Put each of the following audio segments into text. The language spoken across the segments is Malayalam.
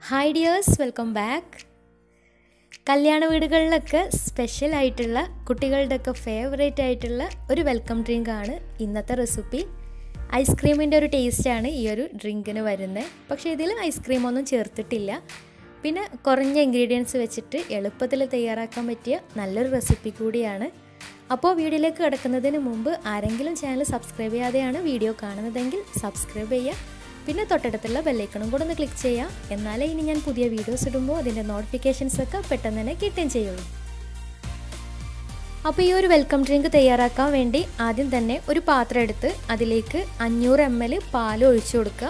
ഹായ് ഡിയേഴ്സ് വെൽക്കം ബാക്ക് കല്യാണ വീടുകളിലൊക്കെ സ്പെഷ്യൽ ആയിട്ടുള്ള കുട്ടികളുടെയൊക്കെ ഫേവറേറ്റ് ആയിട്ടുള്ള ഒരു വെൽക്കം ഡ്രിങ്ക് ആണ് ഇന്നത്തെ റെസിപ്പി ഐസ്ക്രീമിൻ്റെ ഒരു ടേസ്റ്റാണ് ഈ ഒരു ഡ്രിങ്കിന് വരുന്നത് പക്ഷേ ഇതിൽ ഐസ്ക്രീം ഒന്നും ചേർത്തിട്ടില്ല പിന്നെ കുറഞ്ഞ ഇൻഗ്രീഡിയൻസ് വെച്ചിട്ട് എളുപ്പത്തിൽ തയ്യാറാക്കാൻ പറ്റിയ നല്ലൊരു റെസിപ്പി കൂടിയാണ് അപ്പോൾ വീഡിയോയിലേക്ക് കിടക്കുന്നതിന് മുമ്പ് ആരെങ്കിലും ചാനൽ സബ്സ്ക്രൈബ് ചെയ്യാതെയാണ് വീഡിയോ കാണുന്നതെങ്കിൽ സബ്സ്ക്രൈബ് ചെയ്യുക പിന്നെ തൊട്ടടുത്തുള്ള ബെല്ലൈക്കണും കൂടെ ഒന്ന് ക്ലിക്ക് ചെയ്യാം എന്നാലേ ഇനി ഞാൻ പുതിയ വീഡിയോസ് ഇടുമ്പോൾ അതിൻ്റെ നോട്ടിഫിക്കേഷൻസ് ഒക്കെ പെട്ടെന്ന് തന്നെ കിട്ടുകയും ചെയ്യുള്ളൂ അപ്പോൾ ഈ ഒരു വെൽക്കം ഡ്രിങ്ക് തയ്യാറാക്കാൻ വേണ്ടി ആദ്യം തന്നെ ഒരു പാത്രം എടുത്ത് അതിലേക്ക് അഞ്ഞൂറ് എം എൽ പാൽ ഒഴിച്ചു കൊടുക്കുക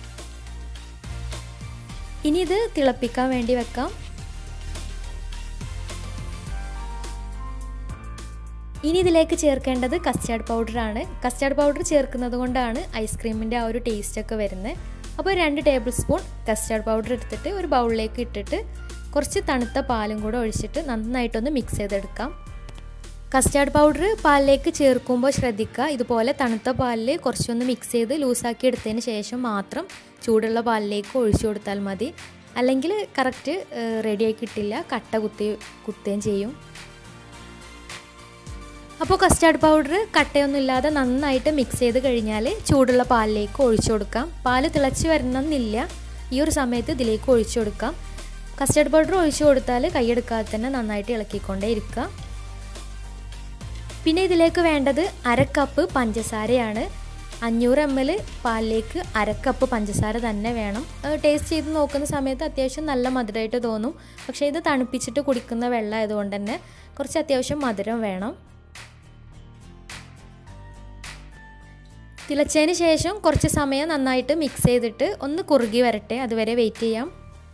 ഇനി ഇത് തിളപ്പിക്കാൻ വേണ്ടി വെക്കാം ഇനി ഇതിലേക്ക് ചേർക്കേണ്ടത് കസ്റ്റാർഡ് പൗഡറാണ് കസ്റ്റാർഡ് പൗഡർ ചേർക്കുന്നത് കൊണ്ടാണ് ഐസ്ക്രീമിൻ്റെ ആ ഒരു ടേസ്റ്റ് ഒക്കെ വരുന്നത് അപ്പോൾ രണ്ട് ടേബിൾ സ്പൂൺ കസ്റ്റാർഡ് പൗഡർ എടുത്തിട്ട് ഒരു ബൗളിലേക്ക് ഇട്ടിട്ട് കുറച്ച് തണുത്ത പാലും കൂടെ ഒഴിച്ചിട്ട് നന്നായിട്ടൊന്ന് മിക്സ് ചെയ്തെടുക്കാം കസ്റ്റാർഡ് പൗഡർ പാലിലേക്ക് ചേർക്കുമ്പോൾ ശ്രദ്ധിക്കുക ഇതുപോലെ തണുത്ത പാലിൽ കുറച്ചൊന്ന് മിക്സ് ചെയ്ത് ലൂസാക്കി എടുത്തതിന് ശേഷം മാത്രം ചൂടുള്ള പാലിലേക്ക് ഒഴിച്ചു കൊടുത്താൽ മതി അല്ലെങ്കിൽ കറക്റ്റ് റെഡിയായി കിട്ടില്ല കട്ട കുത്തി കുത്തുകയും ചെയ്യും അപ്പോൾ കസ്റ്റാർഡ് പൗഡർ കട്ടയൊന്നും ഇല്ലാതെ നന്നായിട്ട് മിക്സ് ചെയ്ത് കഴിഞ്ഞാൽ ചൂടുള്ള പാലിലേക്ക് ഒഴിച്ചു കൊടുക്കാം പാല് തിളച്ച് വരണമെന്നില്ല ഈ ഒരു സമയത്ത് ഇതിലേക്ക് ഒഴിച്ചു കൊടുക്കാം കസ്റ്റാർഡ് പൗഡർ ഒഴിച്ചു കൊടുത്താൽ കൈയെടുക്കാതെ തന്നെ നന്നായിട്ട് ഇളക്കിക്കൊണ്ടേ ഇരിക്കുക പിന്നെ ഇതിലേക്ക് വേണ്ടത് അര കപ്പ് പഞ്ചസാരയാണ് അഞ്ഞൂറ് എം എൽ പാലിലേക്ക് അര കപ്പ് പഞ്ചസാര തന്നെ വേണം ടേസ്റ്റ് ചെയ്ത് നോക്കുന്ന സമയത്ത് അത്യാവശ്യം നല്ല മധുരമായിട്ട് തോന്നും പക്ഷേ ഇത് തണുപ്പിച്ചിട്ട് കുടിക്കുന്ന വെള്ളം ആയതുകൊണ്ട് തന്നെ കുറച്ച് അത്യാവശ്യം മധുരം വേണം തിളച്ചതിന് ശേഷം കുറച്ച് സമയം നന്നായിട്ട് മിക്സ് ചെയ്തിട്ട് ഒന്ന് കുറുകി വരട്ടെ അതുവരെ വെയിറ്റ് ചെയ്യാം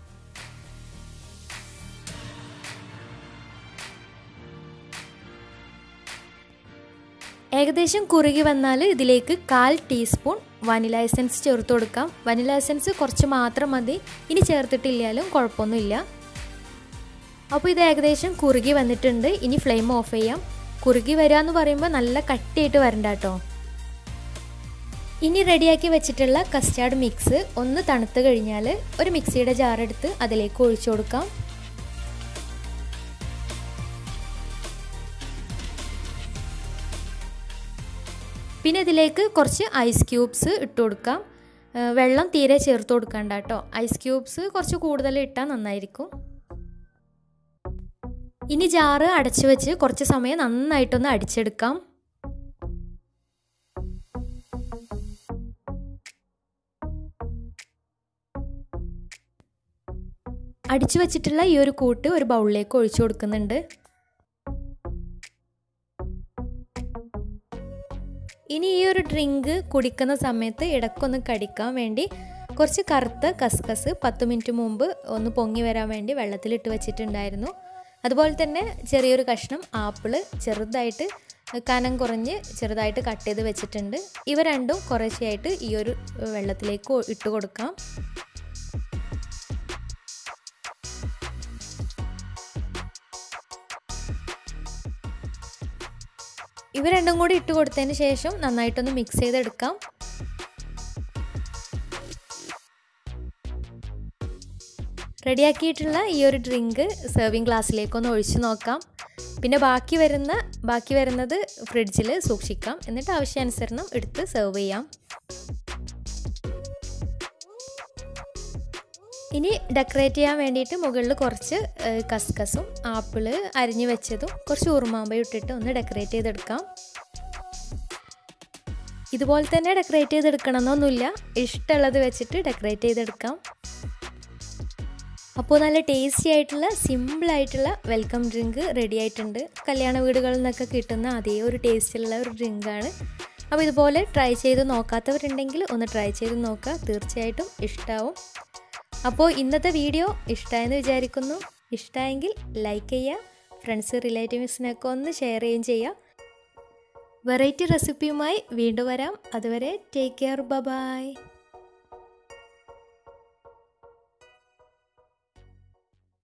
ഏകദേശം കുറുകി വന്നാൽ ഇതിലേക്ക് കാൽ ടീസ്പൂൺ വനില എസൻസ് ചേർത്ത് കൊടുക്കാം വനില എസൻസ് കുറച്ച് മാത്രം മതി ഇനി ചേർത്തിട്ടില്ലാലും കുഴപ്പമൊന്നുമില്ല അപ്പോൾ ഇത് ഏകദേശം കുറുകി വന്നിട്ടുണ്ട് ഇനി ഫ്ലെയിം ഓഫ് ചെയ്യാം കുറുകി വരിക എന്ന് പറയുമ്പോൾ നല്ല കട്ടിയായിട്ട് വരണ്ട കേട്ടോ ഇനി റെഡിയാക്കി വെച്ചിട്ടുള്ള കസ്റ്റാർഡ് മിക്സ് ഒന്ന് തണുത്ത് കഴിഞ്ഞാൽ ഒരു മിക്സിയുടെ ജാറെടുത്ത് അതിലേക്ക് ഒഴിച്ചു കൊടുക്കാം പിന്നെ ഇതിലേക്ക് കുറച്ച് ഐസ് ക്യൂബ്സ് ഇട്ട് കൊടുക്കാം വെള്ളം തീരെ ചേർത്ത് കൊടുക്കണ്ട കേട്ടോ ഐസ് ക്യൂബ്സ് കുറച്ച് കൂടുതൽ ഇട്ടാൽ നന്നായിരിക്കും ഇനി ജാറ് അടച്ചു വെച്ച് കുറച്ച് സമയം നന്നായിട്ടൊന്ന് അടിച്ചെടുക്കാം അടിച്ചു വെച്ചിട്ടുള്ള ഈ ഒരു കൂട്ട് ഒരു ബൗളിലേക്ക് ഒഴിച്ചു കൊടുക്കുന്നുണ്ട് ഇനി ഈ ഒരു ഡ്രിങ്ക് കുടിക്കുന്ന സമയത്ത് ഇടയ്ക്കൊന്ന് കടിക്കാൻ വേണ്ടി കുറച്ച് കറുത്ത കസ്കസ് പത്ത് മിനിറ്റ് മുമ്പ് ഒന്ന് പൊങ്ങി വരാൻ വേണ്ടി വെള്ളത്തിലിട്ട് വെച്ചിട്ടുണ്ടായിരുന്നു അതുപോലെ തന്നെ ചെറിയൊരു കഷ്ണം ആപ്പിള് ചെറുതായിട്ട് കനം കുറഞ്ഞ് ചെറുതായിട്ട് കട്ട് ചെയ്ത് വെച്ചിട്ടുണ്ട് ഇവ രണ്ടും കുറേശ്ശെയായിട്ട് ഈ ഒരു വെള്ളത്തിലേക്ക് ഇട്ട് കൊടുക്കാം ഇവ രണ്ടും കൂടി ഇട്ട് കൊടുത്തതിന് ശേഷം നന്നായിട്ടൊന്ന് മിക്സ് ചെയ്തെടുക്കാം റെഡിയാക്കിയിട്ടുള്ള ഈ ഒരു ഡ്രിങ്ക് സെർവിങ് ഗ്ലാസ്സിലേക്കൊന്ന് ഒഴിച്ചു നോക്കാം പിന്നെ ബാക്കി വരുന്ന ബാക്കി വരുന്നത് ഫ്രിഡ്ജിൽ സൂക്ഷിക്കാം എന്നിട്ട് ആവശ്യാനുസരണം എടുത്ത് സെർവ് ചെയ്യാം ഇനി ഡെക്കറേറ്റ് ചെയ്യാൻ വേണ്ടിയിട്ട് മുകളിൽ കുറച്ച് കസ്കസും ആപ്പിള് അരിഞ്ഞു വെച്ചതും കുറച്ച് ഉറുമാമ്പയും ഇട്ടിട്ട് ഒന്ന് ഡെക്കറേറ്റ് ചെയ്തെടുക്കാം ഇതുപോലെ തന്നെ ഡെക്കറേറ്റ് ചെയ്തെടുക്കണമെന്നൊന്നുമില്ല ഇഷ്ടമുള്ളത് വെച്ചിട്ട് ഡെക്കറേറ്റ് ചെയ്തെടുക്കാം അപ്പോൾ നല്ല ടേസ്റ്റി ആയിട്ടുള്ള സിമ്പിൾ ആയിട്ടുള്ള വെൽക്കം ഡ്രിങ്ക് റെഡി ആയിട്ടുണ്ട് കല്യാണ വീടുകളിൽ നിന്നൊക്കെ കിട്ടുന്ന അതേ ഒരു ടേസ്റ്റിലുള്ള ഒരു ഡ്രിങ്കാണ് അപ്പോൾ ഇതുപോലെ ട്രൈ ചെയ്ത് നോക്കാത്തവരുണ്ടെങ്കിൽ ഒന്ന് ട്രൈ ചെയ്ത് നോക്കുക തീർച്ചയായിട്ടും ഇഷ്ടമാവും അപ്പോൾ ഇന്നത്തെ വീഡിയോ ഇഷ്ടമായെന്ന് വിചാരിക്കുന്നു ഇഷ്ടമായെങ്കിൽ ലൈക്ക് ചെയ്യുക ഫ്രണ്ട്സ് റിലേറ്റീവ്സിനൊക്കെ ഒന്ന് ഷെയർ ചെയ്യുകയും ചെയ്യുക വെറൈറ്റി റെസിപ്പിയുമായി വീണ്ടും വരാം അതുവരെ ടേക്ക് കെയർ ബൈ